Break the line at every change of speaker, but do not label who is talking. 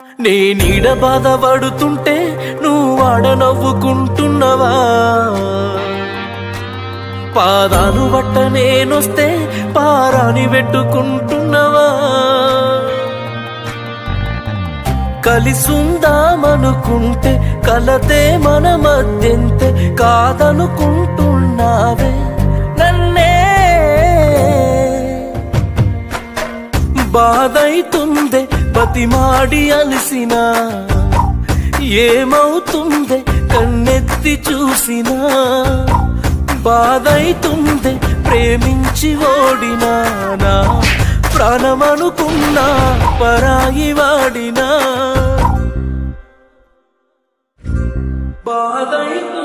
నీ నీడ బాధపడుతుంటే నువ్వు ఆడ నవ్వుకుంటున్నవా పాదాలు బట్ట నేనొస్తే పారాని పెట్టుకుంటున్నవా కలిసుందామనుకుంటే కలతే మన మధ్యంతే కాదనుకుంటున్నావే నన్నే బాధైతుందే బతిమాడి అలసిన ఏమవుతుందే కన్నెత్తి చూసినా బాధైతుందే ప్రేమించి ఓడినా నా ప్రాణమనుకున్నా పరాయి వాడినా బాధైతుందే